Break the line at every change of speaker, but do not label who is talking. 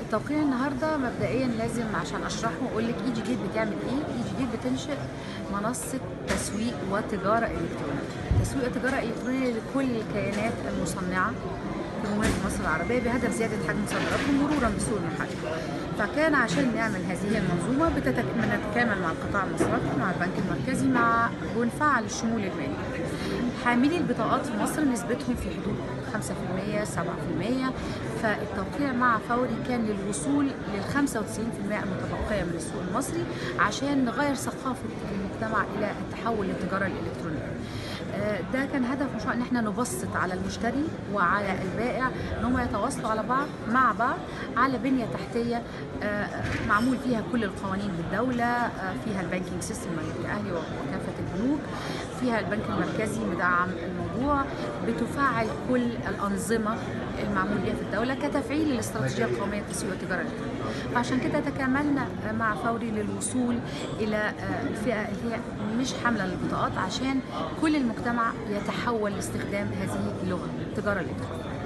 التوقيع النهارده مبدئيا لازم عشان اشرحه اقول لك اي جي جيت بتعمل ايه اي جي جيت بتنشئ منصه تسويق وتجاره الكترونيه تسويق وتجاره الكترونيه لكل الكيانات المصنعه في جمهوريه مصر العربيه بهدف زياده حجم صادراتهم مرورا بالسوق المحلي فكان عشان نعمل هذه المنظومه بتتك... بنتكامل مع القطاع المصرفي مع البنك المركزي مع ونفعل الشمول المالي حاملي البطاقات في مصر نسبتهم في حدود 5% 7% فالتوقيع مع فوري كان للوصول لل 95% المتبقيه من السوق المصري عشان نغير ثقافه المجتمع الى التحول للتجاره الالكترونيه. ده كان هدف مشروع ان احنا نبسط على المشتري وعلى البائع ان هم يتواصلوا على بعض مع بعض على بنيه تحتيه معمول فيها كل القوانين بالدوله فيها البانكينج سيستم الاهلي وكافه البنوك فيها البنك المركزي مدعم الموضوع بتفعل كل الانظمه المعمول بها في الدوله كتفعيل الاستراتيجيه القوميه للتسويق والتجاره الالكترونيه فعشان كده تكاملنا مع فوري للوصول الى الفئه اللي هي مش حامله للبطاقات عشان كل المجتمع يتحول لاستخدام هذه اللغه التجاره الالكترونيه